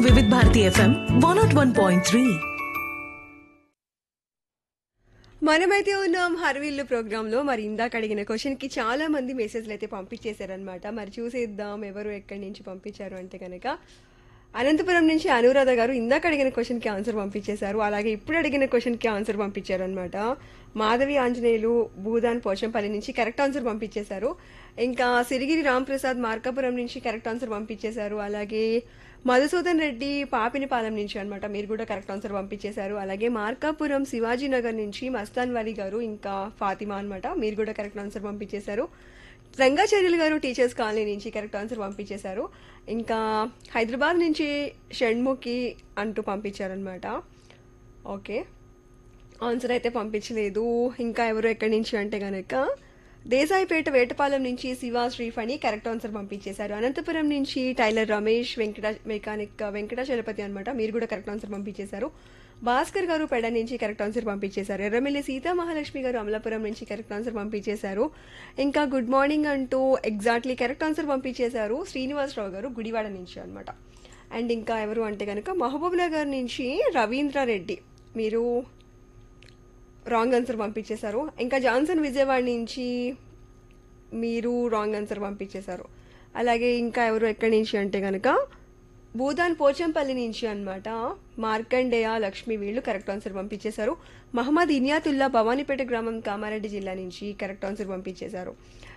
వివిధ Bharati FM one nought one point three మనమైతే ఉన్నాం హర్విల్లు ప్రోగ్రామ్ లో మరి ఇందాక అడిగిన క్వశ్చన్ కి చాలా మంది మెసేజ్లు అయితే పంపించేశారనమాట మరి చూసేద్దాం ఎవరు ఎక్కడి నుంచి పంపించారు అంటే కనుక అనంతపురం నుంచి అనురాధ గారు ఇందాక అడిగిన క్వశ్చన్ కి ఆన్సర్ పంపించేశారు అలాగే ఇప్పుడు అడిగిన క్వశ్చన్ కి ఆన్సర్ పంపించారు అనమాట మాధవి ఆంజనేయులు భూదాన్ పోచంపల్లి నుంచి కరెక్ట్ ఆన్సర్ పంపించేశారు ఇంకా సిరిగిరి రాంప్రసాద్ మార్కాపురం నుంచి కరెక్ట్ ఆన్సర్ పంపించేశారు అలాగే మధుసూదన్ రెడ్డి పాపినిపాలెం నుంచి అన్నమాట మీరు కూడా కరెక్ట్ ఆన్సర్ పంపించేశారు అలాగే మార్కాపురం శివాజీ నగర్ నుంచి మస్తాన్ వలి గారు ఇంకా ఫాతిమా అన్నమాట మీరు కూడా కరెక్ట్ ఆన్సర్ పంపించేశారు రంగాచార్యులు గారు టీచర్స్ కాలనీ నుంచి కరెక్ట్ ఆన్సర్ పంపించేశారు ఇంకా హైదరాబాద్ నుంచి షణ్ముఖి అంటూ పంపించారనమాట ఓకే ఆన్సర్ అయితే పంపించలేదు ఇంకా ఎవరు ఎక్కడి నుంచి అంటే కనుక దేశాయిపేట వేటపాలెం నుంచి శివ శ్రీఫణి కరెక్ట్ ఆన్సర్ పంపించేశారు అనంతపురం నుంచి టైలర్ రమేష్ వెంకట మెకానిక్ వెంకటాచలపతి అనమాట మీరు కూడా కరెక్ట్ ఆన్సర్ పంపించేశారు భాస్కర్ గారు పెడ నుంచి కరెక్ట్ ఆన్సర్ పంపించేశారు ఎర్రమిల్లి సీతా మహాలక్ష్మి గారు అమలాపురం నుంచి కరెక్ట్ ఆన్సర్ పంపించేశారు ఇంకా గుడ్ మార్నింగ్ అంటూ ఎగ్జాక్ట్లీ కరెక్ట్ ఆన్సర్ పంపించేశారు శ్రీనివాసరావు గారు గుడివాడ నుంచి అనమాట అండ్ ఇంకా ఎవరు అంటే కనుక మహబూబ్నగర్ నుంచి రవీంద్ర రెడ్డి మీరు రాంగ్ ఆన్సర్ పంపించేశారు ఇంకా జాన్సన్ విజయవాడ నుంచి మీరు రాంగ్ ఆన్సర్ పంపించేశారు అలాగే ఇంకా ఎవరు ఎక్కడి నుంచి అంటే కనుక భూదాన్ పోచంపల్లి నుంచి అన్నమాట మార్కండేయ లక్ష్మి వీళ్ళు కరెక్ట్ ఆన్సర్ పంపించేశారు మహమ్మద్ ఇనియాతుల్లా భవానీపేట గ్రామం కామారెడ్డి జిల్లా నుంచి కరెక్ట్ ఆన్సర్ పంపించేశారు